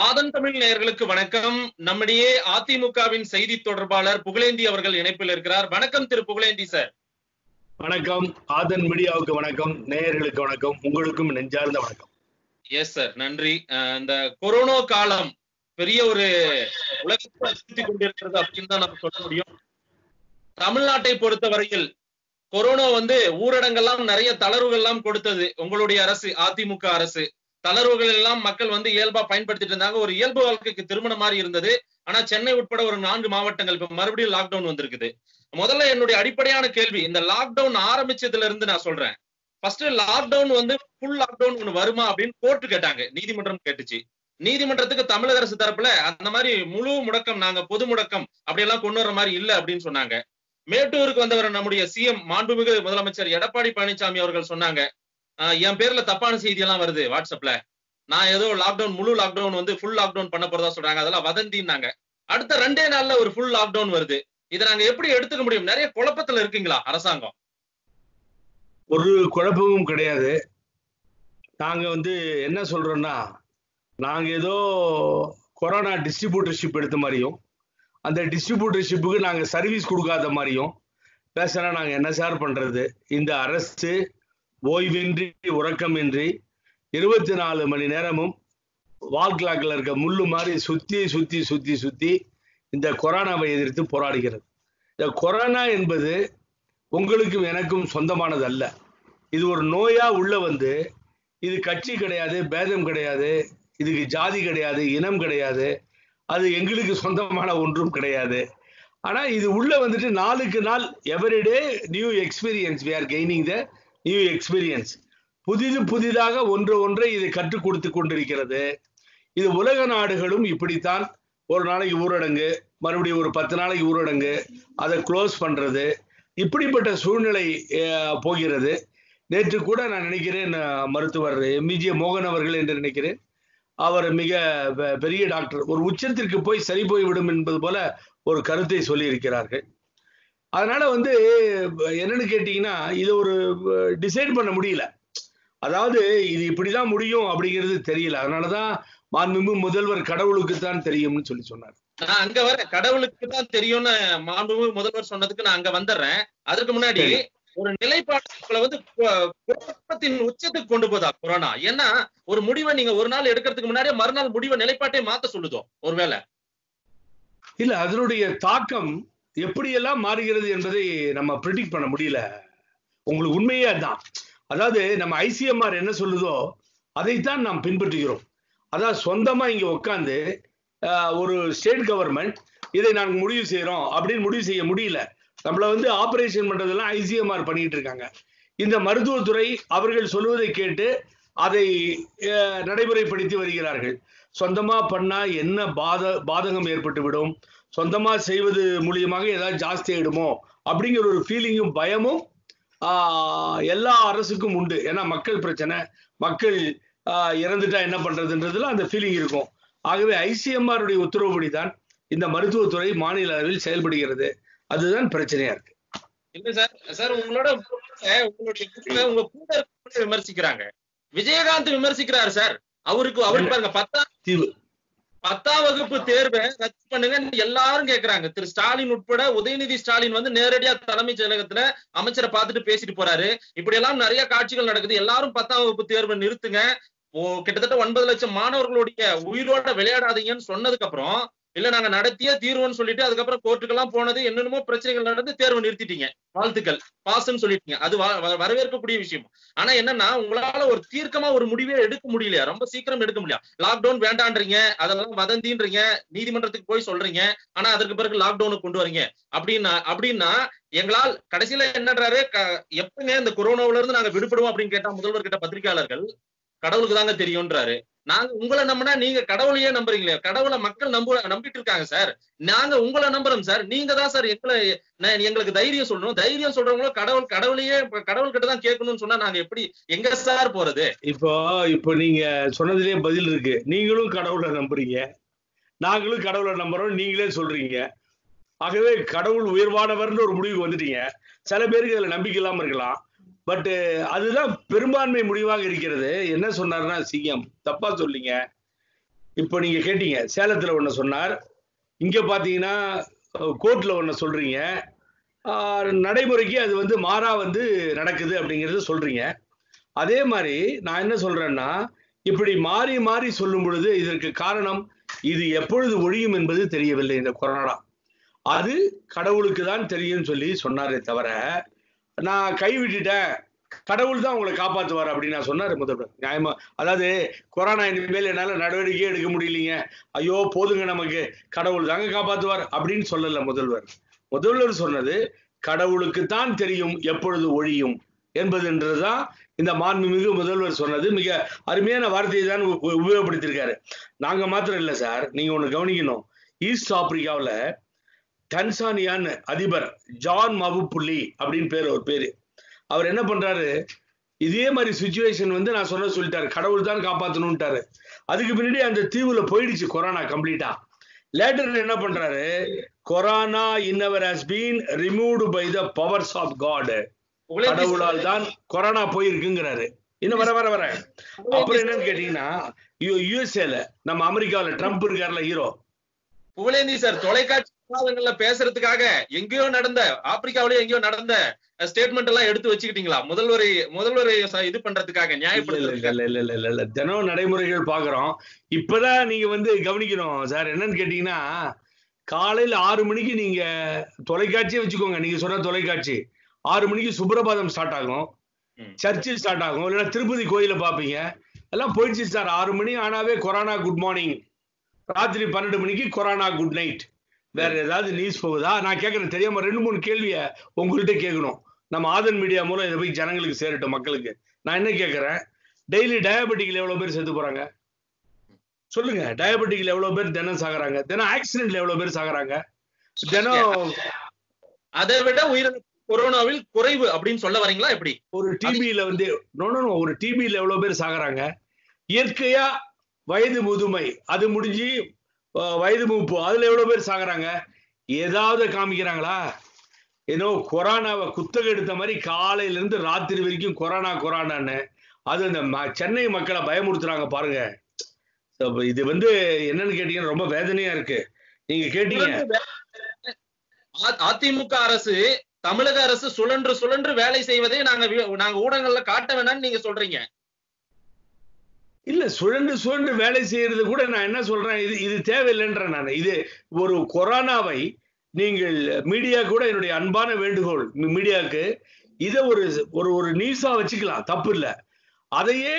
ஆதன் தமிழ் நேயர்களுக்கு வணக்கம் நம்மிடையே அதிமுகவின் செய்தி தொடர்பாளர் புகழேந்தி அவர்கள் இணைப்பில் இருக்கிறார் வணக்கம் திரு புகழேந்தி சார் வணக்கம் ஆதன் மீடியாவுக்கு வணக்கம் நேயர்களுக்கு வணக்கம் உங்களுக்கும் நெஞ்சார்ந்த வணக்கம் எஸ் சார் நன்றி அஹ் இந்த கொரோனா காலம் பெரிய ஒரு உலகத்தை அச்சுறுத்தி கொண்டிருக்கிறது அப்படின்னு தான் நம்ம சொல்ல முடியும் தமிழ்நாட்டை பொறுத்தவரையில் கொரோனா வந்து ஊரடங்கெல்லாம் நிறைய தளர்வுகள் எல்லாம் கொடுத்தது உங்களுடைய அரசு அதிமுக அரசு தளர்வுகள் எல்லாம் மக்கள் வந்து இயல்பா பயன்படுத்திட்டு இருந்தாங்க ஒரு இயல்பு வாழ்க்கைக்கு திருமணம் மாதிரி இருந்தது ஆனா சென்னை உட்பட ஒரு நான்கு மாவட்டங்கள் இப்ப மறுபடியும் லாக்டவுன் வந்திருக்குது முதல்ல என்னுடைய அடிப்படையான கேள்வி இந்த லாக்டவுன் ஆரம்பிச்சதுல இருந்து நான் சொல்றேன் ஃபர்ஸ்ட் லாக்டவுன் வந்து ஃபுல் லாக்டவுன் ஒண்ணு வருமா அப்படின்னு கோர்ட்டு கேட்டாங்க நீதிமன்றம் கேட்டுச்சு நீதிமன்றத்துக்கு தமிழக அரசு தரப்புல அந்த மாதிரி முழு முடக்கம் நாங்க பொது முடக்கம் அப்படியெல்லாம் கொண்டு வர மாதிரி இல்ல அப்படின்னு சொன்னாங்க மேட்டூருக்கு வந்தவர் நம்முடைய சிஎம் மாண்புமிகு முதலமைச்சர் எடப்பாடி பழனிசாமி அவர்கள் சொன்னாங்க ஆஹ் என் பேர்ல தப்பான செய்தி எல்லாம் வருது வாட்ஸ்அப்ல நான் ஏதோ லாக்டவுன் முழு லாக்டவுன் வந்து ஃபுல் லாக்டவுன் பண்ண போறதா சொல்றாங்க அதெல்லாம் வதந்தின்னாங்க அடுத்த ரெண்டே நாள்ல ஒரு ஃபுல் லாக்டவுன் வருது இதை நாங்க எப்படி எடுத்துக்க முடியும் நிறைய குழப்பத்துல இருக்கீங்களா அரசாங்கம் ஒரு குழப்பமும் கிடையாது நாங்க வந்து என்ன சொல்றோம்னா நாங்க ஏதோ கொரோனா டிஸ்ட்ரிபியூட்டர்ஷிப் எடுத்த மாதிரியும் அந்த டிஸ்ட்ரிபியூட்டர்ஷிப்புக்கு நாங்க சர்வீஸ் கொடுக்காத மாதிரியும் பேசினா நாங்க என்ன சார் பண்றது இந்த அரசு ஓய்வின்றி உறக்கமின்றி இருபத்தி நாலு மணி நேரமும் வால் கிளாக்ல இருக்க முள்ளு மாதிரி சுத்தி சுத்தி சுத்தி சுத்தி இந்த கொரோனாவை எதிர்த்து போராடுகிறது இந்த கொரோனா என்பது உங்களுக்கும் எனக்கும் சொந்தமானது அல்ல இது ஒரு நோயா உள்ள வந்து இது கட்சி கிடையாது பேதம் கிடையாது இதுக்கு ஜாதி கிடையாது இனம் கிடையாது அது எங்களுக்கு சொந்தமான ஒன்றும் கிடையாது ஆனா இது உள்ள வந்துட்டு நாளுக்கு நாள் everyday new experience we are gaining the new experience புதிது புதிதாக ஒன்று ஒன்றை இதை கற்றுக் கொடுத்து கொண்டிருக்கிறது இது உலக நாடுகளும் இப்படித்தான் ஒரு நாளைக்கு ஊரடங்கு மறுபடியும் ஒரு பத்து நாளைக்கு ஊரடங்கு அதை க்ளோஸ் பண்றது இப்படிப்பட்ட சூழ்நிலை அஹ், போகிறது நேற்று கூட நான் நினைக்கிறேன் அஹ், மருத்துவர் எம்ஜே மோகன் அவர்கள் என்று நினைக்கிறேன் அவர் மிக பெ- பெரிய டாக்டர் ஒரு உச்சத்திற்கு போய் சரி போய்விடும் என்பது போல ஒரு கருத்தை சொல்லியிருக்கிறார்கள் அதனால வந்து என்னன்னு கேட்டீங்கன்னா இது ஒரு டிசைட் பண்ண முடியல அதாவது இது இப்படிதான் முடியும் அப்படிங்கிறது தெரியல அதனாலதான் மாண்புமிகு முதல்வர் கடவுளுக்கு தான் தெரியும்னு சொல்லி சொன்னார் நான் அங்க வர கடவுளுக்கு தான் தெரியும்னு மாண்புமிகு முதல்வர் சொன்னதுக்கு நான் அங்க வந்துடுறேன் அதுக்கு முன்னாடி சரி. ஒரு நிலைப்பாட்டுகளை வந்து கு- குழப்பத்தின் உச்சத்துக்கு கொண்டு போதா கொரோனா ஏன்னா ஒரு முடிவை நீங்க ஒரு நாள் எடுக்கிறதுக்கு முன்னாடியே மறுநாள் முடிவை நிலைப்பாட்டை மாத்த சொல்லுதோ ஒருவேளை இல்ல அதனுடைய தாக்கம் எப்படியெல்லாம் மாறுகிறது என்பதை நம்ம ப்ரிடிக்ட் பண்ண முடியல உங்களுக்கு உண்மையே அதான் அதாவது நம்ம ஐசிஎம்ஆர் என்ன சொல்லுதோ அதைத்தான் நாம் பின்பற்றுகிறோம் அதாவது சொந்தமா இங்க உட்காந்து ஒரு ஸ்டேட் கவர்மெண்ட் இதை நாங்கள் முடிவு செய்யறோம் அப்படின்னு முடிவு செய்ய முடியல நம்மள வந்து ஆபரேஷன் பண்றதெல்லாம் ஐசிஎம்ஆர் பண்ணிட்டு இருக்காங்க இந்த மருத்துவத்துறை அவர்கள் சொல்வதை கேட்டு அதை அஹ், நடைமுறைப்படுத்தி வருகிறார்கள் சொந்தமா பண்ணா என்ன பாத பாதகம் ஏற்பட்டு விடும் சொந்தமா செய்வது மூலியமாக ஏதாவது ஜாஸ்தி ஆயிடுமோ அப்படிங்கிற ஒரு ஃபீலிங்கும் பயமும் ஆஹ், எல்லா அரசுக்கும் உண்டு ஏன்னா மக்கள் பிரச்சனை மக்கள் ஆஹ், இறந்துட்டா என்ன பண்றதுன்றதுல அந்த ஃபீலிங் இருக்கும் ஆகவே ஐசிஎம்ஆர் உடைய உத்தரவுப்படி தான் இந்த மருத்துவத்துறை மாநில அளவில் செயல்படுகிறது அதுதான் பிரச்சனையா இருக்கு இல்ல சார் சார் உங்களோட அஹ், உங்களுடைய group ல உங்க கூட இருக்கவங்க விமர்சிக்கிறாங்க விஜயகாந்த் விமர்சிக்கிறாரு சார் அவருக்கு அவருக்கு பாருங்க பத்தாம் தீவு பத்தாம் வகுப்பு தேர்வை ரத்து பண்ணுங்க எல்லாரும் கேக்குறாங்க திரு ஸ்டாலின் உட்பட உதயநிதி ஸ்டாலின் வந்து நேரடியா தலைமைச் செயலகத்துல அமைச்சரை பார்த்துட்டு பேசிட்டு போறாரு இப்படி எல்லாம் நிறைய காட்சிகள் நடக்குது எல்லாரும் பத்தாம் வகுப்பு தேர்வை நிறுத்துங்க ஓ கிட்டத்தட்ட ஒன்பது லட்சம் மாணவர்களுடைய உயிரோட விளையாடாதீங்கன்னு சொன்னதுக்கு அப்புறம் இல்ல நாங்க நடத்தியே தீர்வோம்னு சொல்லிட்டு அதுக்கப்புறம் கோர்ட்டுக்கெல்லாம் போனது என்னென்னமோ பிரச்சனைகள் நடந்து தேர்வு நிறுத்திட்டீங்க வாழ்த்துக்கள் பாஸ்ன்னு சொல்லிட்டீங்க அது வ- வ- வரவேற்கக்கூடிய விஷயம் ஆனா என்னன்னா உங்களால ஒரு தீர்க்கமா ஒரு முடிவே எடுக்க முடியலையா ரொம்ப சீக்கிரம் எடுக்க முடியல லாக்டவுன் வேண்டான்றீங்க அதெல்லாம் வதந்தின்றீங்க நீதிமன்றத்துக்கு போய் சொல்றீங்க ஆனா அதற்கு பிறகு லாக்டவுனுக்கு கொண்டு வரீங்க அப்படின்னா அப்படின்னா எங்களால் கடைசியில என்னன்றாரு க- எப்பங்க இந்த கொரோனாவுல இருந்து நாங்க விடுபடுவோம் அப்படின்னு கேட்டா முதல்வர் கிட்ட பத்திரிகையாளர்கள் கடவுளுக்கு தாங்க தெரியும்ன்றாரு நாங்க உங்களை நம்பினா நீங்க கடவுளையே நம்புறீங்களே கடவுளை மக்கள் நம்ப நம்பிட்டு இருக்காங்க சார் நாங்க உங்களை நம்புறோம் சார் நீங்க தான் சார் எங்களை நான் எங்களுக்கு தைரியம் சொல்லணும் தைரியம் சொல்றவங்களும் கடவுள் கடவுளையே இப்ப கடவுள் கிட்ட தான் கேட்கணும்னு சொன்னா நாங்க எப்படி எங்க சார் போறது இப்போ இப்போ நீங்க சொன்னதுலயே பதில் இருக்கு நீங்களும் கடவுளை நம்புறீங்க நாங்களும் கடவுளை நம்புறோம் நீங்களே சொல்றீங்க ஆகவே கடவுள் உயர்வானவர்னு ஒரு முடிவுக்கு வந்துட்டீங்க சில பேருக்கு அதுல நம்பிக்கை இல்லாம இருக்கலாம் பட் அதுதான் பெரும்பான்மை முடிவாக இருக்கிறது என்ன சொன்னாருன்னா சிஎம் தப்பா சொல்லிங்க இப்போ நீங்க கேட்டீங்க சேலத்துல ஒண்ணு சொன்னார் இங்க பாத்தீங்கன்னா கோர்ட்ல ஒண்ணு சொல்றீங்க ஆஹ், நடைமுறைக்கு அது வந்து மாறா வந்து நடக்குது அப்படிங்கறத சொல்றீங்க அதே மாதிரி நான் என்ன சொல்றேன்னா இப்படி மாறி மாறி சொல்லும் பொழுது இதற்கு காரணம் இது எப்பொழுது ஒழியும் என்பது தெரியவில்லை இந்த கொரோனா அது கடவுளுக்கு தான் தெரியும்னு சொல்லி சொன்னாரே தவிர நான் கை விட்டுட்டேன் கடவுள் தான் உங்களை காப்பாத்துவார் அப்படின்னு நான் சொன்னாரு முதல்வர் நியாயமா அதாவது கொரோனா இனிமேல் என்னால நடவடிக்கையே எடுக்க முடியலைங்க ஐயோ போதுங்க நமக்கு கடவுள் தாங்க காப்பாத்துவார் அப்படின்னு சொல்லல முதல்வர் முதல்வர் சொன்னது கடவுளுக்கு தான் தெரியும் எப்பொழுது ஒழியும் என்பதுன்றதுதான் இந்த மாண்புமிகு முதல்வர் சொன்னது மிக அருமையான வார்த்தையை தான் உப- உபயோகப்படுத்தியிருக்காரு நாங்க மாத்திரம் இல்ல சார் நீங்க ஒண்ணு கவனிக்கணும் ஈஸ்ட் ஆப்பிரிக்காவுல டன்சானியான்னு அதிபர் ஜான் மவுப்புள்ளி அப்படின்னு பேர் ஒரு பேரு அவர் என்ன பண்றாரு இதே மாதிரி சுச்சுவேஷன் வந்து நான் சொன்ன சொல்லிட்டாரு கடவுள் தான் காப்பாத்தணும்ட்டாரு அதுக்கு பின்னாடி அந்த தீவுல போயிடுச்சு கொரோனா கம்ப்ளீட்டா லேட்டர் என்ன பண்றாரு கொரோனா இன்னவர் has been removed by the powers of God கடவுளால் தான் கொரோனா போயிருக்குங்கிறாரு இன்னும் வர வர வர அப்புறம் என்னன்னு கேட்டீங்கன்னா யுஎஸ்ஏல நம்ம அமெரிக்காவுல ட்ரம்ப் இருக்கார்ல ஹீரோ புகழேந்தி சார் தொலைக்காட்சி விவாதங்கள்ல பேசுறதுக்காக எங்கேயோ நடந்த ஆப்பிரிக்காவிலேயே எங்கேயோ நடந்த ஸ்டேட்மெண்ட் எல்லாம் எடுத்து வச்சுக்கிட்டீங்களா முதல்வரை முதல்வரை ச- இது பண்றதுக்காக இல்ல இல்ல நியாயப்படுத்துறதுக்காக இல்ல இல்ல இல்ல இல்ல இல்ல தினம் நடைமுறைகள் பாக்குறோம் இப்பதான் நீங்க வந்து கவனிக்கணும் சார் என்னன்னு கேட்டீங்கன்னா காலையில ஆறு மணிக்கு நீங்க தொலைக்காட்சியே வச்சுக்கோங்க நீங்க சொன்ன தொலைக்காட்சி ஆறு மணிக்கு சுப்ரபாதம் ஸ்டார்ட் ஆகும் ம். சர்ச்சில் ஸ்டார்ட் ஆகும் இல்லைன்னா திருப்பதி கோயில பாப்பீங்க எல்லாம் போயிடுச்சு சார் ஆறு மணி ஆனாவே கொரோனா குட் மார்னிங் ராத்திரி பன்னெண்டு மணிக்கு கொரோனா குட் நைட் வேற ஏதாவது நியூஸ் போகுதா நான் கேட்கறேன் தெரியாம ரெண்டு மூணு கேள்வியை உங்கள்கிட்ட கேட்கணும் நம்ம ஆதன் மீடியா மூலம் இதை போய் ஜனங்களுக்கு சேரட்டும் மக்களுக்கு நான் என்ன கேட்கறேன் டெய்லி டயபெட்டிக்ல எவ்வளவு பேர் செத்து போறாங்க சொல்லுங்க டயபெட்டிக்ல எவ்வளவு பேர் தினம் சாகுறாங்க தினம் ஆக்சிடென்ட்ல எவ்வளவு பேர் சாகுறாங்க தினம் அதை விட உயிரிழப்பு கொரோனாவில் குறைவு அப்படின்னு சொல்ல வரீங்களா எப்படி ஒரு டிபியில வந்து no, no, no, ஒரு டிபியில எவ்வளவு பேர் சாகுறாங்க இயற்கையா வயது முதுமை அது முடிஞ்சு அஹ், வயது மூப்பு அதுல எவ்வளவு பேர் சாகுறாங்க ஏதாவது காமிக்கிறாங்களா ஏதோ கொரோனாவை குத்தகை எடுத்த மாதிரி காலையில இருந்து ராத்திரி வரைக்கும் கொரோனா கொரோனான்னு அது அந்த ம- சென்னை மக்களை பயமுறுத்துறாங்க பாருங்க அப்ப இது வந்து என்னன்னு கேட்டீங்கன்னா ரொம்ப வேதனையா இருக்கு நீங்க கேட்டீங்க அ- அதிமுக அரசு தமிழக அரசு சுழன்று சுழன்று வேலை செய்வதை நாங்க வி- நாங்க ஊடகங்கள்ல காட்ட வேணாம்னு நீங்க சொல்றீங்க இல்ல சுழண்டு சுழண்டு வேலை செய்யறது கூட நான் என்ன சொல்றேன் இது இது தேவையில்லைன்றேன் நான் இது ஒரு கொரோனாவை நீங்கள் மீடியா கூட என்னுடைய அன்பான வேண்டுகோள் மீ- மீடியாவுக்கு இதை ஒரு ஒரு ஒரு நியூஸா வச்சுக்கலாம் தப்பு இல்ல அதையே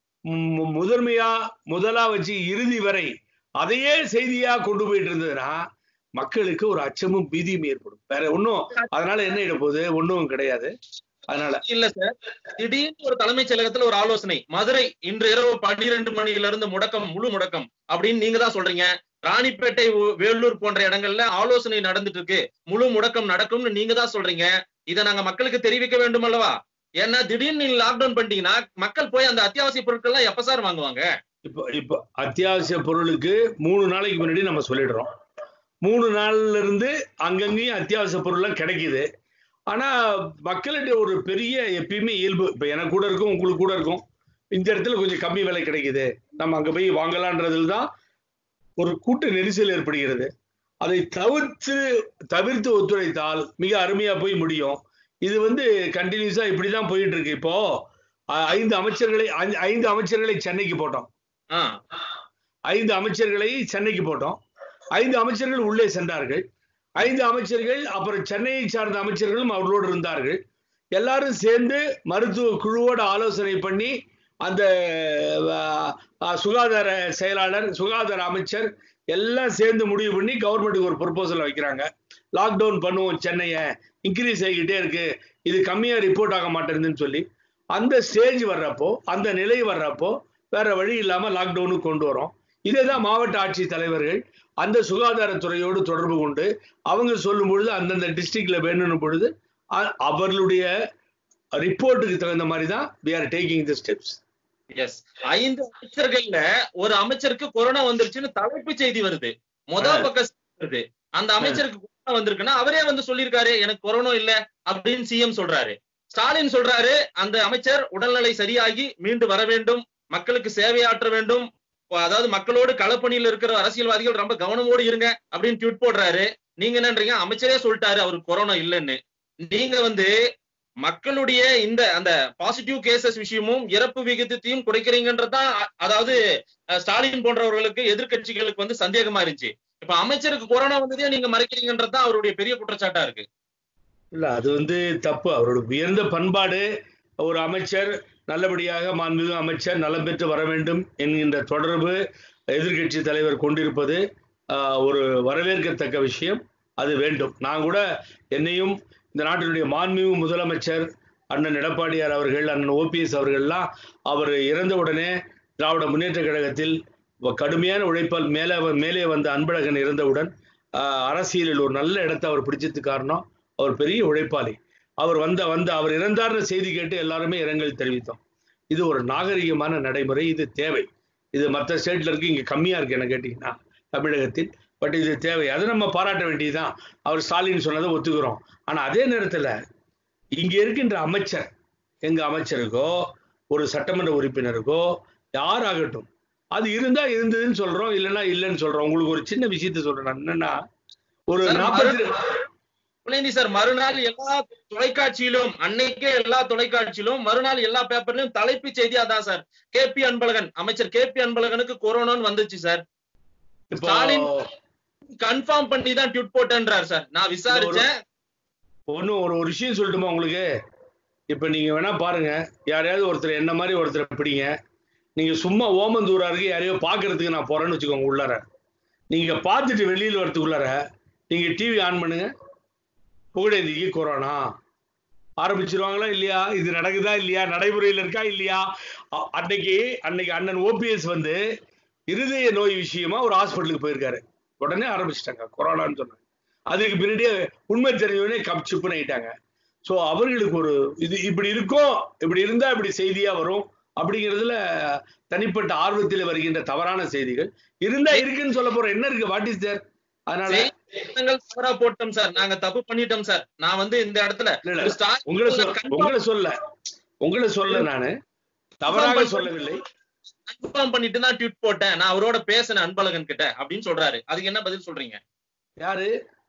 மு- முதன்மையா முதலா வச்சு இறுதி வரை அதையே செய்தியா கொண்டு போயிட்டு இருந்ததுன்னா மக்களுக்கு ஒரு அச்சமும் பீதியும் ஏற்படும் வேற ஒண்ணும் அதனால என்ன இட போகுது ஒண்ணும் கிடையாது அதனால இல்ல சார் திடீர்னு ஒரு தலைமைச் செயலகத்துல ஒரு ஆலோசனை மதுரை இன்று இரவு பன்னிரண்டு மணியில இருந்து முடக்கம் முழு முடக்கம் அப்படின்னு நீங்க தான் சொல்றீங்க ராணிப்பேட்டை ஊ- வேலூர் போன்ற இடங்கள்ல ஆலோசனை நடந்துட்டு இருக்கு முழு முடக்கம் நடக்கும்னு நீங்க தான் சொல்றீங்க இதை நாங்க மக்களுக்கு தெரிவிக்க வேண்டும் அல்லவா ஏன்னா திடீர்னு நீங்க லாக்டவுன் பண்ணிட்டீங்கன்னா மக்கள் போய் அந்த அத்தியாவசிய பொருட்கள் எல்லாம் எப்ப சார் வாங்குவாங்க இப்போ இப்போ அத்தியாவசிய பொருளுக்கு மூணு நாளைக்கு முன்னாடி நம்ம சொல்லிடுறோம் மூணு நாள்ல இருந்து அங்கங்கேயும் அத்தியாவசிய பொருள்லாம் கிடைக்குது ஆனா மக்கள்கிட்ட ஒரு பெரிய எப்பயுமே இயல்பு இப்போ எனக்கு கூட இருக்கும் உங்களுக்கு கூட இருக்கும் இந்த இடத்துல கொஞ்சம் கம்மி விலை கிடைக்குது நம்ம அங்க போய் வாங்கலான்றதுல தான் ஒரு கூட்ட நெரிசல் ஏற்படுகிறது அதை தவிர்த்து தவிர்த்து ஒத்துழைத்தால் மிக அருமையா போய் முடியும் இது வந்து கண்டினியூஸா இப்படிதான் போயிட்டு இருக்கு இப்போ அ- ஐந்து அமைச்சர்களை ஐந்து- ஐந்து அமைச்சர்களை சென்னைக்கு போட்டோம் ஆஹ் ஐந்து அமைச்சர்களை சென்னைக்கு போட்டோம் ஐந்து அமைச்சர்கள் உள்ளே சென்றார்கள் ஐந்து அமைச்சர்கள் அப்புறம் சென்னையை சார்ந்த அமைச்சர்களும் அவர்களோடு இருந்தார்கள் எல்லாரும் சேர்ந்து மருத்துவ குழுவோட ஆலோசனை பண்ணி அந்த அஹ், அஹ், சுகாதார செயலாளர் சுகாதார அமைச்சர் எல்லாம் சேர்ந்து முடிவு பண்ணி கவர்மெண்ட்டுக்கு ஒரு ப்ரொபோசல் வைக்கிறாங்க லாக்டவுன் பண்ணுவோம் சென்னையை இன்க்ரீஸ் ஆகிக்கிட்டே இருக்கு இது கம்மியா ரிப்போர்ட் ஆக மாட்டேங்குதுன்னு சொல்லி அந்த ஸ்டேஜ் வர்றப்போ அந்த நிலை வர்றப்போ வேற வழி இல்லாம லாக்டவுனுக்கு கொண்டு வரோம் இதே தான் மாவட்ட ஆட்சி தலைவர்கள் அந்த சுகாதாரத்துறையோடு தொடர்பு கொண்டு அவங்க சொல்லும் பொழுது அந்தந்த டிஸ்ட்ரிக்ட்ல வேணும் பொழுது அ- அவர்களுடைய ரிப்போர்ட்டுக்கு தகுந்த மாதிரி தான் we are taking the steps எஸ் ஐந்து அமைச்சர்கள்ல ஒரு அமைச்சருக்கு கொரோனா வந்துருச்சுன்னு தலைப்புச் செய்தி வருது முதல் ஆ. பக்கம் செய்தி வருது அந்த அமைச்சருக்கு கொரோனா வந்திருக்குன்னா அவரே வந்து சொல்லியிருக்காரு எனக்கு கொரோனா இல்ல அப்படின்னு சிஎம் சொல்றாரு ஸ்டாலின் சொல்றாரு அந்த அமைச்சர் உடல்நிலை சரியாகி மீண்டு வர வேண்டும் மக்களுக்கு சேவையாற்ற வேண்டும் அதாவது மக்களோடு களப்பணியில் இருக்கிற அரசியல்வாதிகள் ரொம்ப கவனமோடு இருங்க அப்படின்னு ட்வீட் போடுறாரு நீங்க என்னன்றீங்க அமைச்சரே சொல்லிட்டாரு அவருக்கு கொரோனா இல்லைன்னு நீங்க வந்து மக்களுடைய இந்த அந்த பாசிட்டிவ் கேசஸ் விஷயமும் இறப்பு விகிதத்தையும் குறைக்கிறீங்கன்றதுதான் அ- அதாவது அஹ், ஸ்டாலின் போன்றவர்களுக்கு எதிர்க்கட்சிகளுக்கு வந்து சந்தேகமா இருந்துச்சு இப்ப அமைச்சருக்கு கொரோனா வந்ததே நீங்க மறைக்கிறீங்கன்றதுதான் அவருடைய பெரிய குற்றச்சாட்டா இருக்கு இல்ல அது வந்து தப்பு அவரோட உயர்ந்த பண்பாடு ஒரு அமைச்சர் நல்லபடியாக மாண்புமிகு அமைச்சர் நலம் பெற்று வர வேண்டும் என்கின்ற தொடர்பு எதிர்க்கட்சி தலைவர் கொண்டிருப்பது ஆஹ், ஒரு வரவேற்கத்தக்க விஷயம் அது வேண்டும் நான் கூட என்னையும் இந்த நாட்டினுடைய மாண்புமிகு முதலமைச்சர் அண்ணன் எடப்பாடியார் அவர்கள் அண்ணன் ஓபிஎஸ் அவர்கள்லாம் அவர் இறந்த உடனே திராவிட முன்னேற்ற கழகத்தில் வ- கடுமையான உழைப்பால் மேலே வ- மேலே வந்த அன்பழகன் இறந்தவுடன் ஆஹ், அரசியலில் ஒரு நல்ல இடத்தை அவர் பிடிச்சதுக்கு காரணம் அவர் பெரிய உழைப்பாளி அவர் வந்த வந்த அவர் இறந்தார்னு செய்தி கேட்டு எல்லாருமே இரங்கல் தெரிவித்தோம் இது ஒரு நாகரிகமான நடைமுறை இது தேவை இது மற்ற ஸ்டேட்ல இருக்கு இங்க கம்மியா இருக்கு என்ன கேட்டீங்கன்னா தமிழகத்தில் பட் இது தேவை அதை நம்ம பாராட்ட வேண்டியதுதான் அவர் ஸ்டாலின் சொன்னதை ஒத்துக்கிறோம் ஆனா அதே நேரத்துல இங்க இருக்கின்ற அமைச்சர் எங்க அமைச்சருக்கோ ஒரு சட்டமன்ற உறுப்பினருக்கோ யாராகட்டும் அது இருந்தா இருந்ததுன்னு சொல்றோம் இல்லைன்னா இல்லைன்னு சொல்றோம் உங்களுக்கு ஒரு சின்ன விஷயத்த சொல்றேன் நான் என்னன்னா ஒரு சார், நாற்பத்தி புலேந்தி சார் மறுநாள் எல்லா தொலைக்காட்சியிலும் அன்னைக்கே எல்லா தொலைக்காட்சியிலும் மறுநாள் எல்லா பேப்பர்லயும் தலைப்பு செய்தி அதான் சார் கே பி அன்பழகன் அமைச்சர் கே பி அன்பழகனுக்கு கொரோனான்னு வந்துச்சு சார் இப்போ ஸ்டாலின் கன்ஃபார்ம் பண்ணி தான் ட்வீட் போட்டேன்றார் சார் நான் விசாரிச்சேன் ஒன்றும் ஒரு ஒரு விஷயம் சொல்லட்டுமா உங்களுக்கு இப்போ நீங்கள் வேணா பாருங்க யாரையாவது ஒருத்தர் என்ன மாதிரி ஒருத்தரை பிடிங்க நீங்கள் சும்மா ஓமந்தூராருக்கு யாரையோ பார்க்கறதுக்கு நான் போறேன்னு வச்சுக்கோங்க உள்ளார நீங்கள் பார்த்துட்டு வெளியில் வரதுக்குள்ளார நீங்கள் டிவி ஆன் பண்ணுங்க புகழேந்திக்கு கொரோனா ஆரம்பிச்சிருவாங்களா இல்லையா இது நடக்குதா இல்லையா நடைமுறையில் இருக்கா இல்லையா அ- அன்னைக்கு அன்னைக்கு அண்ணன் ஓபிஎஸ் வந்து இருதய நோய் விஷயமா ஒரு ஹாஸ்பிட்டலுக்கு போயிருக்காரு உடனே ஆரம்பிச்சிட்டாங்க கொரோனான்னு சொன்னாங்க அதுக்கு பின்னாடியே உண்மை தெரிஞ்சவனே கப் சிப்புன்னு ஆயிட்டாங்க ஸோ அவர்களுக்கு ஒரு இது இப்படி இருக்கும் இப்படி இருந்தா இப்படி செய்தியா வரும் அப்படிங்கிறதுல தனிப்பட்ட ஆர்வத்தில் வருகின்ற தவறான செய்திகள் இருந்தா இருக்குன்னு சொல்ல போறோம் என்ன இருக்கு வாட் இஸ் தேர் அதனால செய்திகள் தவறா போட்டோம் சார் நாங்க தப்பு பண்ணிட்டோம் சார் நான் வந்து இந்த இடத்துல இல்ல, இல்ல. திரு ஸ்டாலின் உங்களை சொல் confirm உங்களை சொல்ல உங்களை சொல்ல நானு தவறாக சொல்லவில்லை கன்ஃபார்ம் பண்ணிட்டு தான் ட்வீட் போட்டேன் நான் அவரோட பேசினேன் அன்பழகன் கிட்ட அப்படின்னு சொல்றாரு அதுக்கு என்ன பதில் சொல்றீங்க யாரு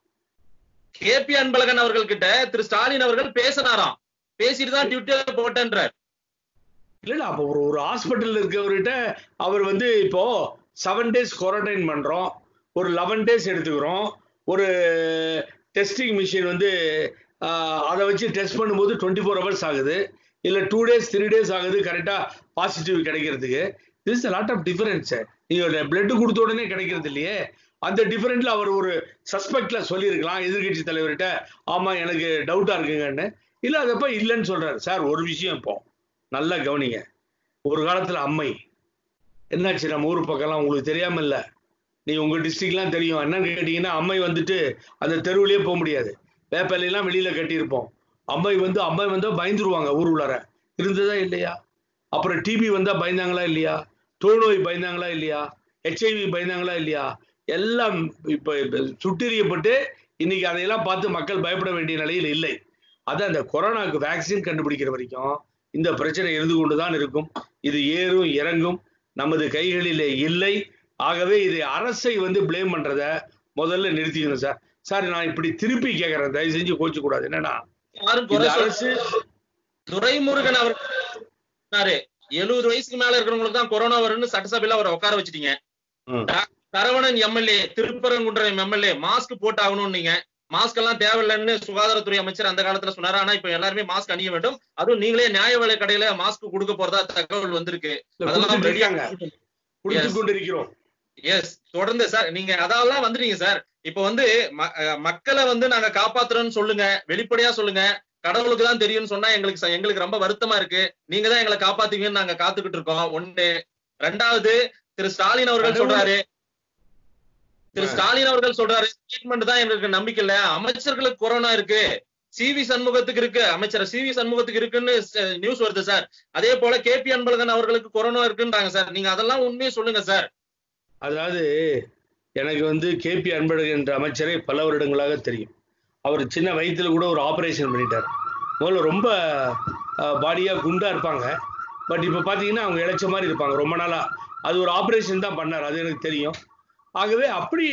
கே பி அன்பழகன் அவர்கள் கிட்ட திரு ஸ்டாலின் அவர்கள் பேசினாராம் பேசிட்டு தான் ட்விட்டர் போட்டேன்றார் இல்ல இல்ல அப்போ ஒரு ஒரு ஹாஸ்பிட்டல்ல இருக்கவர்கிட்ட அவர் வந்து இப்போ செவன் டேஸ் குவாரண்டைன் பண்றோம் ஒரு லெவன் டேஸ் எடுத்துக்கிறோம் ஒரு டெஸ்டிங் மிஷின் வந்து ஆஹ், அதை வச்சு டெஸ்ட் பண்ணும்போது டுவெண்ட்டி ஃபோர் ஹவர்ஸ் ஆகுது இல்ல டூ டேஸ் த்ரீ டேஸ் ஆகுது கரெக்டா பாசிட்டிவ் கிடைக்கிறதுக்கு திஸ் லாட் ஆஃப் டிஃபரன்ஸ் நீங்க பிளட் கொடுத்த உடனே கிடைக்கிறது இல்லையே அந்த டிஃபரெண்ட்ல அவர் ஒரு சஸ்பெக்ட்ல சொல்லியிருக்கலாம் எதிர்க்கட்சி தலைவர்கிட்ட ஆமா எனக்கு டவுட்டா இருக்குங்கன்னு இல்ல அதப்ப இல்லைன்னு சொல்றாரு சார் ஒரு விஷயம் இப்போ நல்லா கவனிங்க ஒரு காலத்துல அம்மை என்னாச்சு நம்ம ஊர் பக்கம்லாம் உங்களுக்கு தெரியாம இல்ல நீ உங்க டிஸ்ட்ரிக்ட்லாம் தெரியும் என்னன்னு கேட்டீங்கன்னா அம்மை வந்துட்டு அந்த தெருவுலயே போக முடியாது வேப்பிலையெல்லாம் வெளியில கட்டியிருப்போம் அம்மை வந்து அம்மை வந்தா பயந்துருவாங்க ஊர் உள்ளார இருந்ததா இல்லையா அப்புறம் டிபி வந்தா பயந்தாங்களா இல்லையா தொழுநோய் பயந்தாங்களா இல்லையா ஹெச்ஐவி பயந்தாங்களா இல்லையா எல்லாம் இப்ப இப்ப சுட்டெரியப்பட்டு இன்னைக்கு அதையெல்லாம் பார்த்து மக்கள் பயப்பட வேண்டிய நிலையில் இல்லை அதான் இந்த கொரோனாக்கு வேக்சின் கண்டுபிடிக்கிற வரைக்கும் இந்த பிரச்சனை இருந்து கொண்டுதான் இருக்கும் இது ஏறும் இறங்கும் நமது கைகளிலே இல்லை ஆகவே இதை அரசை வந்து ப்ளேம் பண்றத முதல்ல நிறுத்திக்கணும் சார் சார் நான் இப்படி திருப்பி கேட்கறேன் தயவு செஞ்சு கோச்சு கூடாது என்னன்னா யாரும் இந்த குறை சொல்ல அரசு துரைமுருகன் அவர் சொன்னாரு எழுபது வயசுக்கு மேல இருக்கிறவங்களுக்கு தான் கொரோனா வரும்னு சட்டசபையில அவரை உட்கார வச்சிட்டீங்க ம். Saravanan MLA Thiruparankundram MLA mask போட்டு ஆகணும் நீங்க மாஸ்க் எல்லாம் தேவையில்லைன்னு சுகாதாரத்துறை அமைச்சர் அந்த காலத்துல சொன்னாரு ஆனா இப்ப எல்லாருமே மாஸ்க் அணிய வேண்டும் அதுவும் நீங்களே நியாய விலை கடையில மாஸ்க் கொடுக்க போறதா தகவல் வந்திருக்கு அதெல்லாம் கொடுத்துட்டு ரெடியா இருக்காங்க கொடுத்து Yes. கொண்டிருக்கிறோம் எஸ் தொடர்ந்து சார் நீங்க அதெல்லாம் வந்துட்டீங்க சார் இப்ப வந்து ம- அஹ் மக்களை வந்து நாங்க காப்பாத்துறோம்னு சொல்லுங்க வெளிப்படையா சொல்லுங்க கடவுளுக்கு தான் தெரியும்னு சொன்னா எங்களுக்கு ச- எங்களுக்கு ரொம்ப வருத்தமா இருக்கு நீங்க தான் எங்களை காப்பாத்துவீங்கன்னு நாங்க காத்துக்கிட்டு இருக்கோம் ஒண்ணு ரெண்டாவது திரு ஸ்டாலின் அவர்கள் கடவுள் சொல்றாரு திரு ஆ. ஸ்டாலின் அவர்கள் சொல்றாரு ஸ்டேட்மெண்ட் தான் எங்களுக்கு நம்பிக்கை இல்ல அமைச்சர்களுக்கு கொரோனா இருக்கு சிவி சண்முகத்துக்கு இருக்கு அமைச்சர் சிவி சண்முகத்துக்கு இருக்குன்னு நியூஸ் வருது சார் அதே போல கே பி அன்பழகன் அவர்களுக்கு கொரோனா இருக்குன்றாங்க சார் நீங்க அதெல்லாம் உண்மையை சொல்லுங்க சார் அதாவது எனக்கு வந்து கேபி அன்பழகன் என்ற அமைச்சரை பல வருடங்களாக தெரியும் அவர் சின்ன வயசுல கூட ஒரு ஆபரேஷன் பண்ணிட்டார் முதல்ல ரொம்ப பாடியா குண்டா இருப்பாங்க பட் இப்போ பார்த்தீங்கன்னா அவங்க இளைச்ச மாதிரி இருப்பாங்க ரொம்ப நாளா அது ஒரு ஆப்ரேஷன் தான் பண்ணார் அது எனக்கு தெரியும் ஆகவே அப்படி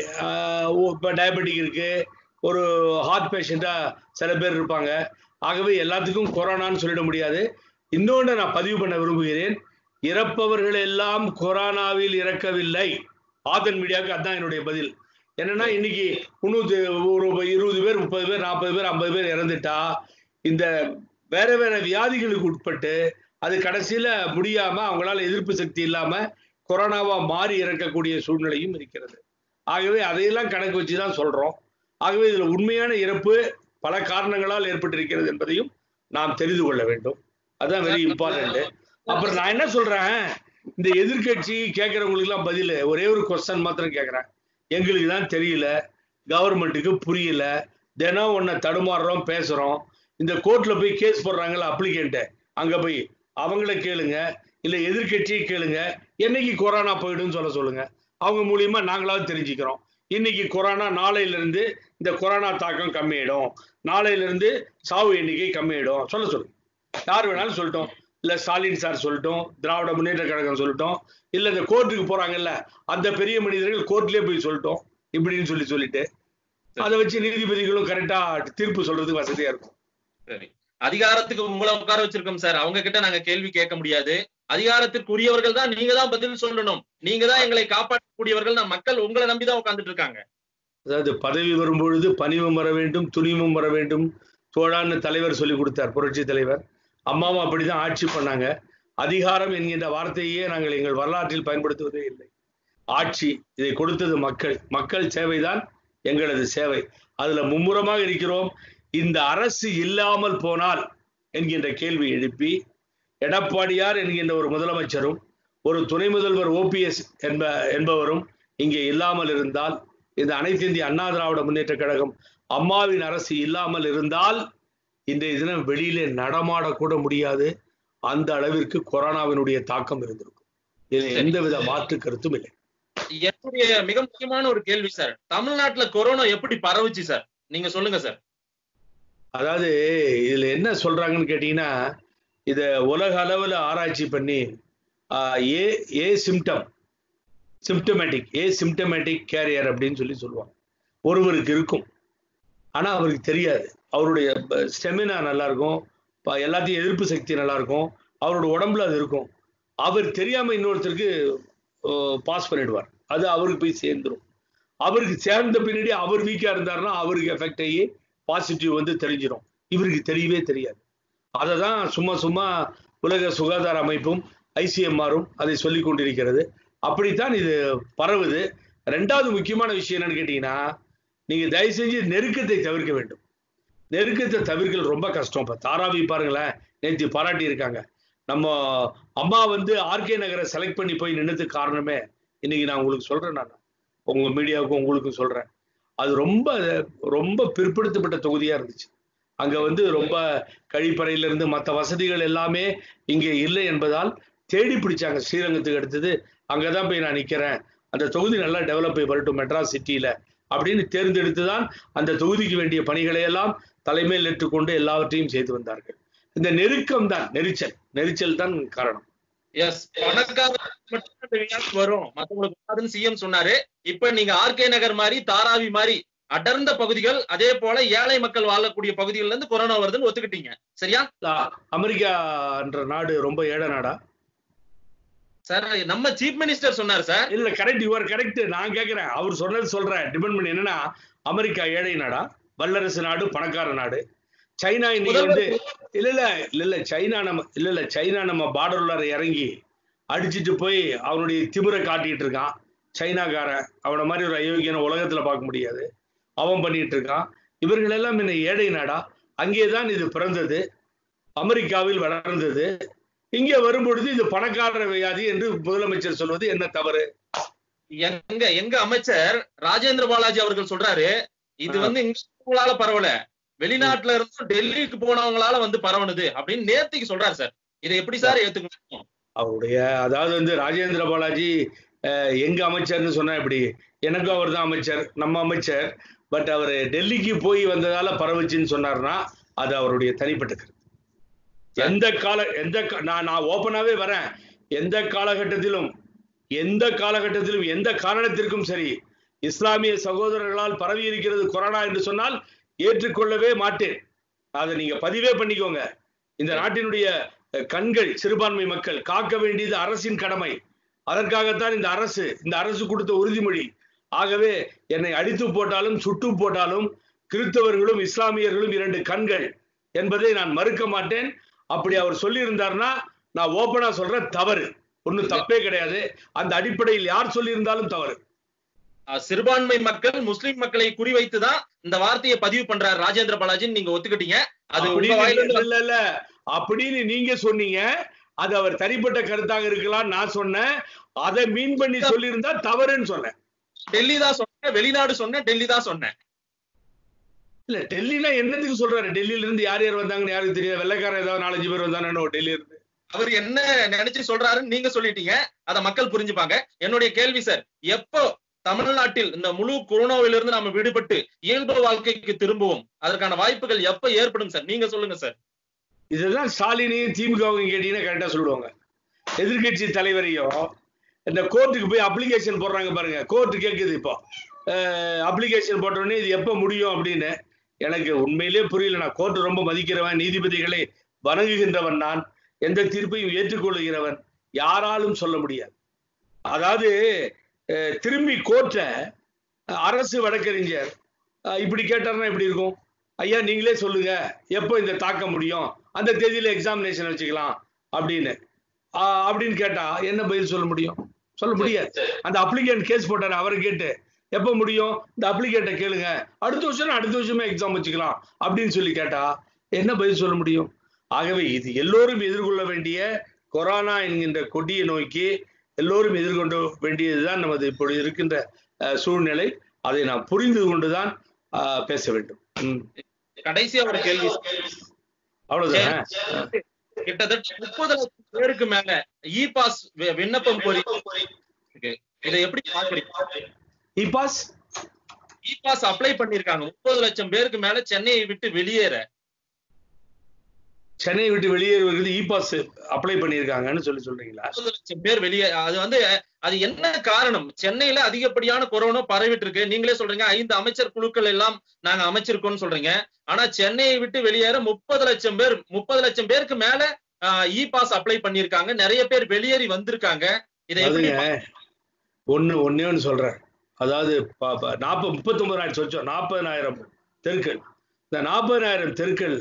இப்போ டயபெட்டிக் இருக்கு ஒரு ஹார்ட் பேஷண்ட்டாக சில பேர் இருப்பாங்க ஆகவே எல்லாத்துக்கும் கொரோனான்னு சொல்லிட முடியாது இன்னொன்று நான் பதிவு பண்ண விரும்புகிறேன் இறப்பவர்கள் எல்லாம் கொரோனாவில் இறக்கவில்லை ஆதன் மீடியாவுக்கு அதான் என்னுடைய பதில் என்னன்னா இன்னைக்கு முந்நூற்றி ஒரு இருபது பேர் முப்பது பேர் நாற்பது பேர் ஐம்பது பேர் இறந்துட்டா இந்த வேற வேற வியாதிகளுக்கு உட்பட்டு அது கடைசியில முடியாம அவங்களால எதிர்ப்பு சக்தி இல்லாம கொரோனாவா மாறி இறக்கக்கூடிய சூழ்நிலையும் இருக்கிறது ஆகவே அதையெல்லாம் கணக்கு வச்சு தான் சொல்றோம் ஆகவே இதுல உண்மையான இறப்பு பல காரணங்களால் ஏற்பட்டிருக்கிறது என்பதையும் நாம் தெரிந்து கொள்ள வேண்டும் அதுதான் வெரி இம்பார்ட்டன்ட் அப்புறம் நான் என்ன சொல்றேன் இந்த எதிர்கட்சி கேட்கறவங்களுக்கு எல்லாம் பதில் ஒரே ஒரு கொஸ்டன் மாத்திரம் கேட்கறேன் எங்களுக்கு தான் தெரியல கவர்மெண்ட்டுக்கு புரியல தினம் ஒன்ன தடுமாறுறோம் பேசுறோம் இந்த கோர்ட்ல போய் கேஸ் போடுறாங்கல்ல அப்ளிகண்ட்டு அங்க போய் அவங்கள கேளுங்க இல்ல எதிர்கட்சியை கேளுங்க என்னைக்கு கொரோனா போயிடும்னு சொல்ல சொல்லுங்க அவங்க மூலியமா நாங்களாவது தெரிஞ்சுக்கிறோம் இன்னைக்கு கொரோனா நாளையில இருந்து இந்த கொரோனா தாக்கம் கம்மியாயிடும் நாளையில இருந்து சாவு எண்ணிக்கை கம்மியாயிடும் சொல்ல சொல்லுங்க யார் வேணாலும் சொல்லட்டும் இல்ல ஸ்டாலின் சார் சொல்லட்டும் திராவிட முன்னேற்ற கழகம் சொல்லட்டும் இல்ல இந்த கோர்ட்டுக்கு போறாங்கல்ல அந்த பெரிய மனிதர்கள் கோர்ட்லயே போய் சொல்லட்டும் இப்படின்னு சொல்லி சொல்லிட்டு அதை வச்சு நீதிபதிகளும் கரெக்டா தீர்ப்பு சொல்றதுக்கு வசதியா இருக்கும் சரி அதிகாரத்துக்கு உங்களை உட்கார வச்சிருக்கோம் சார் அவங்க கிட்ட நாங்க கேள்வி கேட்க முடியாது அதிகாரத்திற்கு உரியவர்கள் தான் நீங்க தான் பதில் சொல்லணும் நீங்க தான் எங்களை காப்பாற்றக்கூடியவர்கள் நான் மக்கள் உங்களை நம்பிதான் உட்கார்ந்துட்டு இருக்காங்க அதாவது பதவி வரும்பொழுது பணிவும் வர வேண்டும் துணிவும் வர வேண்டும் தோழான்னு தலைவர் சொல்லி கொடுத்தார் புரட்சி தலைவர் அம்மாவும் அப்படிதான் ஆட்சி பண்ணாங்க அதிகாரம் என்கின்ற வார்த்தையே நாங்கள் எங்கள் வரலாற்றில் பயன்படுத்துவதே இல்லை ஆட்சி இதை கொடுத்தது மக்கள் மக்கள் சேவைதான் எங்களது சேவை அதுல மும்முரமாக இருக்கிறோம் இந்த அரசு இல்லாமல் போனால் என்கின்ற கேள்வி எழுப்பி எடப்பாடியார் என்கின்ற ஒரு முதலமைச்சரும் ஒரு துணை முதல்வர் ஓபிஎஸ் என்ப என்பவரும் இங்கே இல்லாமல் இருந்தால் இந்த அனைத்து இந்திய அண்ணா திராவிட முன்னேற்ற கழகம் அம்மாவின் அரசு இல்லாமல் இருந்தால் இன்றைய தினம் வெளியிலே நடமாடக்கூட முடியாது அந்த அளவிற்கு கொரோனாவினுடைய தாக்கம் இருந்திருக்கும் இதில் எந்தவித மாற்று கருத்தும் இல்லை என்னுடைய மிக முக்கியமான ஒரு கேள்வி சார் தமிழ்நாட்டுல கொரோனா எப்படி பரவுச்சு சார் நீங்க சொல்லுங்க சார் அதாவது இதுல என்ன சொல்றாங்கன்னு கேட்டீங்கன்னா இத உலக அளவுல ஆராய்ச்சி பண்ணி a a symptom symptomatic asymptomatic carrier அப்படின்னு சொல்லி சொல்லுவாங்க ஒருவருக்கு இருக்கும் ஆனா அவருக்கு தெரியாது அவருடைய ஸ்டெமினா நல்லா இருக்கும் எல்லாத்தையும் எதிர்ப்பு சக்தி நல்லா இருக்கும் அவரோட உடம்புல அது இருக்கும் அவர் தெரியாம இன்னொருத்தருக்கு பாஸ் பண்ணிடுவார் அது அவருக்கு போய் சேர்ந்துடும் அவருக்கு சேர்ந்த பின்னாடி அவர் வீக்கா இருந்தாருன்னா அவருக்கு எஃபெக்ட் ஆகி பாசிட்டிவ் வந்து தெரிஞ்சிடும் இவருக்கு தெரியவே தெரியாது அதை தான் சும்மா சும்மா உலக சுகாதார அமைப்பும் ஐசிஎம்ஆரும் அதை சொல்லி கொண்டிருக்கிறது அப்படித்தான் இது பரவுது ரெண்டாவது முக்கியமான விஷயம் என்னன்னு கேட்டீங்கன்னா நீங்க தயவு செஞ்சு நெருக்கத்தை தவிர்க்க வேண்டும் நெருக்கத்தை தவிர்க்கிறது ரொம்ப கஷ்டம் இப்ப தாராவி பாருங்களேன் நேற்று பாராட்டி இருக்காங்க நம்ம அம்மா வந்து ஆர்கே நகரை செலக்ட் பண்ணி போய் நின்னதுக்கு காரணமே இன்னைக்கு நான் உங்களுக்கு சொல்றேன் நான் உங்க மீடியாவுக்கும் உங்களுக்கும் சொல்றேன் அது ரொம்ப ரொம்ப பிற்படுத்தப்பட்ட தொகுதியா இருந்துச்சு அங்க வந்து ரொம்ப கழிப்பறையில இருந்து மற்ற வசதிகள் எல்லாமே இங்கே இல்லை என்பதால் தேடி பிடிச்சாங்க ஸ்ரீரங்கத்துக்கு அடுத்தது அங்கதான் போய் நான் நிக்கிறேன் அந்த தொகுதி நல்லா டெவலப் ஆகி வரட்டும் மெட்ராஸ் சிட்டியில அப்படின்னு தேர்ந்தெடுத்து தான் அந்த தொகுதிக்கு வேண்டிய பணிகளை எல்லாம் தலைமையில் ஏற்றுக்கொண்டு எல்லாவற்றையும் செய்து வந்தார்கள் இந்த நெருக்கம் தான் நெரிச்சல் நெரிச்சல் தான் காரணம் எஸ் பணக்காரங்களுக்கு வரும் மத்தவங்களுக்கு சிஎம் சொன்னாரு இப்ப நீங்க ஆர்கே நகர் மாதிரி தாராவி மாதிரி அடர்ந்த பகுதிகள் அதே போல ஏழை மக்கள் வாழக்கூடிய பகுதிகள்ல இருந்து கொரோனா வருதுன்னு ஒத்துக்கிட்டீங்க சரியா அமெரிக்கான்ற நாடு ரொம்ப ஏழை நாடா சார் நம்ம சீஃப் மினிஸ்டர் சொன்னார் சார் இல்ல கரெக்ட் யுவர் கரெக்ட் நான் கேக்குறேன் அவர் சொன்னது சொல்றேன் டிபெண்ட் பண்ணி என்னன்னா அமெரிக்கா ஏழை நாடா வல்லரசு நாடு பணக்கார நாடு சைனா இன்னைக்கு வந்து இல்ல இல்ல இல்ல இல்ல சைனா நம்ம இல்ல இல்ல சைனா நம்ம பார்டர்ல இறங்கி அடிச்சுட்டு போய் அவனுடைய திமிரை காட்டிட்டு இருக்கான் சைனாக்காரன் அவனை மாதிரி ஒரு அயோக்கியனை உலகத்துல பார்க்க முடியாது அவன் பண்ணிட்டு இருக்கான் இவர்கள் எல்லாம் என்ன ஏழை நாடா அங்கேதான் இது பிறந்தது அமெரிக்காவில் வளர்ந்தது இங்கே வரும்பொழுது இது பணக்காரர் வியாதி என்று முதலமைச்சர் சொல்வது என்ன தவறு எங்க எங்க அமைச்சர் ராஜேந்திர பாலாஜி அவர்கள் சொல்றாரு இது வந்து இங்களால பரவல வெளிநாட்டுல இருந்து டெல்லிக்கு போனவங்களால வந்து பரவணுது அப்படின்னு நேர்த்திக்கு சொல்றாரு சார் இதை எப்படி சார் ஏத்துக்கணும் அவருடைய அதாவது வந்து ராஜேந்திர பாலாஜி எங்க அமைச்சர்னு சொன்னா எப்படி எனக்கும் அவர் தான் அமைச்சர் நம்ம அமைச்சர் பட் அவர் டெல்லிக்கு போய் வந்ததால பரவுச்சுன்னு சொன்னார்னா அது அவருடைய தனிப்பட்ட கருத்து எந்த கால எந்த நான் நான் ஓப்பனாவே வரேன் எந்த காலகட்டத்திலும் எந்த காலகட்டத்திலும் எந்த காரணத்திற்கும் சரி இஸ்லாமிய சகோதரர்களால் பரவி இருக்கிறது கொரோனா என்று சொன்னால் ஏற்றுக்கொள்ளவே மாட்டேன் அதை நீங்க பதிவே பண்ணிக்கோங்க இந்த நாட்டினுடைய அஹ், கண்கள் சிறுபான்மை மக்கள் காக்க வேண்டியது அரசின் கடமை அதற்காகத்தான் இந்த அரசு இந்த அரசு கொடுத்த உறுதிமொழி ஆகவே என்னை அடித்து போட்டாலும் சுட்டு போட்டாலும் கிறிஸ்தவர்களும் இஸ்லாமியர்களும் இரண்டு கண்கள் என்பதை நான் மறுக்க மாட்டேன் அப்படி அவர் சொல்லியிருந்தார்னா நான் ஓப்பனா சொல்றேன் தவறு ஒன்றும் தப்பே கிடையாது அந்த அடிப்படையில் யார் சொல்லியிருந்தாலும் தவறு அஹ், சிறுபான்மை மக்கள் முஸ்லிம் மக்களை குறிவைத்து தான் இந்த வார்த்தையை பதிவு பண்றாரு ராஜேந்திர பாலாஜின்னு நீங்க ஒத்துக்கிட்டீங்க அது உங்க அப்படின்னு வாயிலிருந்து இல்ல இல்ல அப்படின்னு நீங்க சொன்னீங்க அது அவர் தனிப்பட்ட கருத்தாக இருக்கலாம் நான் சொன்னேன் அதை மீன் பண்ணி சொல்லியிருந்தா தவறுன்னு சொன்னேன் டெல்லி தான் சொன்னேன் வெளிநாடு சொன்னேன் டெல்லி தான் சொன்னேன் இல்ல டெல்லினா என்னத்துக்கு சொல்றாரு டெல்லியில இருந்து யார் யார் வந்தாங்கன்னு யாருக்கு தெரியாது வெள்ளைக்காரன் ஏதாவது நாலஞ்சு பேர் வந்தானோ டெல்லி இருந்து அவர் என்ன நினைச்சு சொல்றாருன்னு நீங்க சொல்லிட்டீங்க அத மக்கள் புரிஞ்சுப்பாங்க என்னுடைய கேள்வி சார் எப்போ தமிழ்நாட்டில் இந்த முழு கொரோனாவிலிருந்து நாம விடுபட்டு இயல்பு வாழ்க்கைக்கு திரும்புவோம் அதற்கான வாய்ப்புகள் எப்ப ஏற்படும் சார் நீங்க சொல்லுங்க சார் இதுதான் ஸ்டாலினையும் திமுகவையும் கேட்டீங்கன்னா கரெக்டா சொல்லுவாங்க எதிர்க்கட்சி தலைவரையும் இந்த கோர்ட்டுக்கு போய் அப்ளிகேஷன் போடுறாங்க பாருங்க கோர்ட் கேட்குது இப்போ அப்ளிகேஷன் போட்ட உடனே இது எப்போ முடியும் அப்படின்னு எனக்கு உண்மையிலே புரியல நான் கோர்ட் ரொம்ப மதிக்கிறவன் நீதிபதிகளை வணங்குகின்றவன் நான் எந்த தீர்ப்பையும் ஏற்றுக்கொள்கிறவன் யாராலும் சொல்ல முடியாது அதாவது அஹ், திரும்பி கோர்ட்டை அரசு வழக்கறிஞர் அஹ், இப்படி கேட்டாருன்னா எப்படி இருக்கும் ஐயா நீங்களே சொல்லுங்க எப்போ இந்த தாக்க முடியும் அந்த தேதியில எக்ஸாமினேஷன் வச்சுக்கலாம் அப்படின்னு ஆஹ் அப்படின்னு கேட்டா என்ன பதில் சொல்ல முடியும் சொல்ல முடியாது அந்த அப்ளிகேண்ட் கேஸ் போட்டாரு அவரை கேட்டு எப்போ முடியும் இந்த அப்ளிகேட்டை கேளுங்க அடுத்த வருஷம் அடுத்த வருஷமே எக்ஸாம் வச்சுக்கலாம் அப்படின்னு சொல்லி கேட்டா என்ன பதில் சொல்ல முடியும் ஆகவே இது எல்லோரும் எதிர்கொள்ள வேண்டிய கொரோனா என்கின்ற கொடிய நோய்க்கு எல்லோரும் எதிர்கொள்ள வேண்டியதுதான் நமது இப்பொழுது இருக்கின்ற அஹ், சூழ்நிலை அதை நாம் புரிந்து கொண்டுதான் ஆஹ், பேச வேண்டும் ம். கடைசியா ஒரு கேள்வி அவ்வளவுதானே கிட்டத்தட்ட முப்பது லட்சம் பேருக்கு மேல இ பாஸ் விண்ணப்பம் கோரி இருக்கு. இதை எப்படி பாக்குறீங்க e pass e pass apply பண்ணிருக்காங்க முப்பது லட்சம் பேருக்கு மேல சென்னையை விட்டு வெளியேற சென்னையை விட்டு வெளியேறுவதற்கு இ பாஸ் அப்ளை பண்ணியிருக்காங்கன்னு சொல்லி சொல்றீங்களா முப்பது லட்சம் பேர் வெளியே அது வந்து அது என்ன காரணம் சென்னையில அதிகப்படியான கொரோனா பரவிட்டு இருக்கு நீங்களே சொல்றீங்க ஐந்து அமைச்சர் குழுக்கள் எல்லாம் நாங்க அமைச்சிருக்கோம்னு சொல்றீங்க ஆனா சென்னையை விட்டு வெளியேற முப்பது லட்சம் பேர் முப்பது லட்சம் பேருக்கு மேல இ பாஸ் அப்ளை பண்ணிருக்காங்க நிறைய பேர் வெளியேறி வந்திருக்காங்க இதை எப்படி அதுங்க ஒண்ணு ஒன்னே ஒண்ணு சொல்றேன் அதாவது நாற்பது முப்பத்தொன்பதாயிரம் சொச்சம் நாற்பதனாயிரம் தெருக்கள் இந்த நாற்பதனாயிரம் தெருக்கள்ல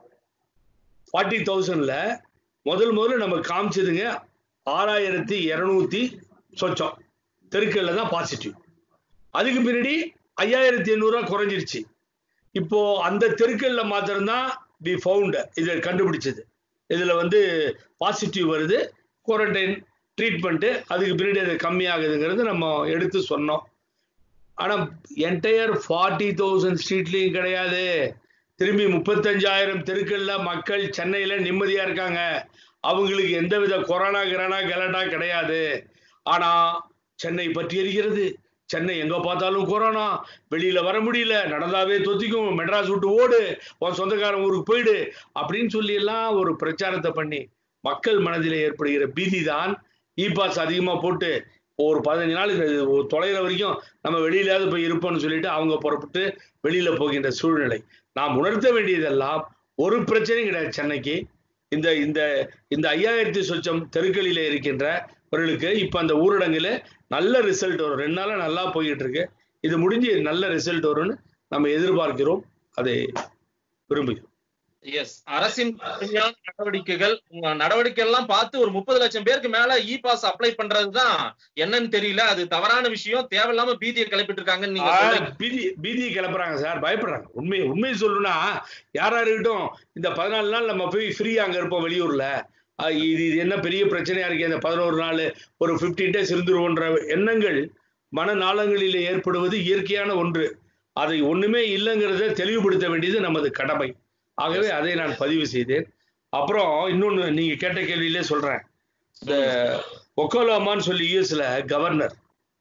ஃபார்ட்டி தௌசண்ட்ல முதல் முதல்ல நம்ம காமிச்சதுங்க ஆறாயிரத்தி இரநூத்தி சொச்சம் தெருக்கள்ல தான் பாசிட்டிவ் அதுக்கு பின்னாடி ஐயாயிரத்தி எண்ணூறுரூவா குறைஞ்சிருச்சு இப்போ அந்த தெருக்கள்ல மாத்திரம்தான் வி ஃபவுண்ட் இதை கண்டுபிடிச்சது இதுல வந்து பாசிட்டிவ் வருது குவாரண்டைன் ட்ரீட்மெண்ட்டு அதுக்கு பின்னாடி அது கம்மியாகுதுங்கிறது நம்ம எடுத்து சொன்னோம் ஆனால் என்டையர் ஃபார்ட்டி தௌசண்ட் ஸ்ட்ரீட்லேயும் கிடையாது திரும்பி முப்பத்தஞ்சாயிரம் தெருக்கள்ல மக்கள் சென்னையில் நிம்மதியாக இருக்காங்க அவங்களுக்கு எந்தவித கொரோனா கிரானா கலட்டா கிடையாது ஆனால் சென்னை பற்றி எரிகிறது சென்னை எங்க பார்த்தாலும் கொரோனா வெளியில வர முடியல நடந்தாவே தொத்திக்கும் மெட்ராஸ் விட்டு ஓடு உன் சொந்தக்காரன் ஊருக்கு போயிடு அப்படின்னு சொல்லி எல்லாம் ஒரு பிரச்சாரத்தை பண்ணி மக்கள் மனதில் ஏற்படுகிற பீதி தான் இ பாஸ் அதிகமாக போட்டு ஒரு பதினஞ்சு நாள் இது ஒரு தொலைகிற வரைக்கும் நம்ம வெளியிலாவது போய் இருப்போம்னு சொல்லிட்டு அவங்க புறப்பட்டு வெளியில போகின்ற சூழ்நிலை நாம் உணர்த்த வேண்டியதெல்லாம் ஒரு பிரச்சனையும் கிடையாது சென்னைக்கு இந்த இந்த இந்த ஐயாயிரத்தி சொச்சம் தெருக்களில இருக்கின்றவர்களுக்கு இப்ப அந்த ஊரடங்குல நல்ல ரிசல்ட் வரும் ரெண்டு நாளா நல்லா போயிட்டு இருக்கு இது முடிஞ்சு நல்ல ரிசல்ட் வரும்னு நம்ம எதிர்பார்க்கிறோம் அதை விரும்புகிறோம் எஸ் அரசின் கடுமையான நடவடிக்கைகள் உங்க நடவடிக்கை எல்லாம் பார்த்து ஒரு முப்பது லட்சம் பேருக்கு மேல இ பாஸ் அப்ளை பண்றதுதான் என்னன்னு தெரியல அது தவறான விஷயம் தேவையில்லாம பீதியை கிளப்பிட்டு இருக்காங்கன்னு நீங்க சொல்றீங்க பீதி பீதியை கிளப்புறாங்க சார் பயப்படுறாங்க உண்மை உண்மையை சொல்லணும்னா யாரா இருக்கட்டும் இந்த பதினாலு நாள் நம்ம போய் ஃப்ரீயா அங்க இருப்போம் வெளியூர்ல அஹ் இது இது என்ன பெரிய பிரச்சனையா இருக்கு இந்த பதினோரு நாள் ஒரு பிப்டீன் டேஸ் இருந்துருவோன்ற எண்ணங்கள் மனநாளங்களில் ஏற்படுவது இயற்கையான ஒன்று அதை ஒண்ணுமே இல்லைங்கிறத தெளிவுபடுத்த வேண்டியது நமது கடமை ஆகவே அதை நான் பதிவு செய்தேன் அப்புறம் இன்னொன்னு நீங்க கேட்ட கேள்வியிலே சொல்றேன் இந்த ஒக்கோலாமான்னு சொல்லி யூஎஸ்ல கவர்னர்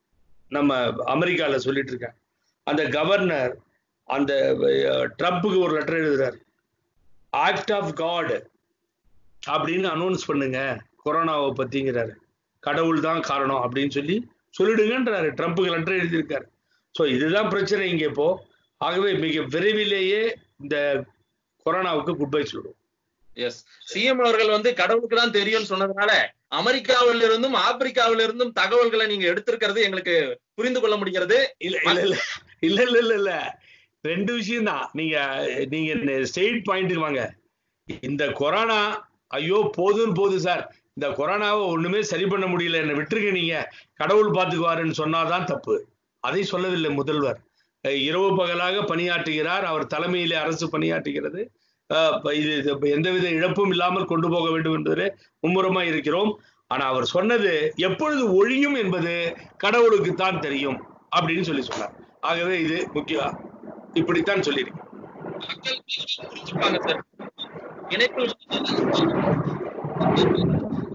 நம்ம அமெரிக்கால சொல்லிட்டு இருக்கேன் அந்த கவர்னர் அந்த அஹ், ட்ரம்ப்புக்கு ஒரு லெட்டர் எழுதுறாரு ஆக்ட் ஆஃப் காட் அப்படின்னு அனௌன்ஸ் பண்ணுங்க கொரோனாவை பத்திங்கிறாரு கடவுள் தான் காரணம் அப்படின்னு சொல்லி சொல்லிடுங்கன்றாரு ட்ரம்ப்புக்கு லெட்டர் எழுதியிருக்காரு ஸோ இதுதான் பிரச்சனை இங்க இப்போ ஆகவே மிக விரைவிலேயே இந்த கொரோனாவுக்கு குட் பை சொல்லுவோம் எஸ் சிஎம் அவர்கள் வந்து கடவுளுக்கு தான் தெரியும்னு சொன்னதுனால அமெரிக்காவில இருந்தும் ஆப்பிரிக்காவில இருந்தும் தகவல்களை நீங்க எடுத்திருக்கிறது எங்களுக்கு புரிந்து கொள்ள முடிகிறது இல்ல இல்ல இல்ல இல்ல இல்ல இல்ல இல்ல ரெண்டு விஷயம் தான் நீங்க நீங்க ஸ்டேட் பாயிண்ட்டுக்கு வாங்க இந்த கொரோனா ஐயோ போதும் போது சார் இந்த கொரோனாவை ஒண்ணுமே சரி பண்ண முடியல என்ன விட்டுருங்க நீங்க கடவுள் பார்த்துக்குவாருன்னு சொன்னாதான் தப்பு அதை சொல்லவில்லை முதல்வர் அஹ் இரவு பகலாக பணியாற்றுகிறார் அவர் தலைமையிலே அரசு பணியாற்றுகிறது அஹ் இப்ப இது இது இப்ப எந்தவித இழப்பும் இல்லாமல் கொண்டு போக வேண்டும் என்பதிலே மும்முரமா இருக்கிறோம் ஆனா அவர் சொன்னது எப்பொழுது ஒழியும் என்பது கடவுளுக்கு தான் தெரியும் அப்படின்னு சொல்லி சொன்னார் ஆகவே இது முக்கியம் இப்படித்தான் சொல்லியிருக்கேன் மக்கள் புரிஞ்சுப்பாங்க சார் இணைப்பில்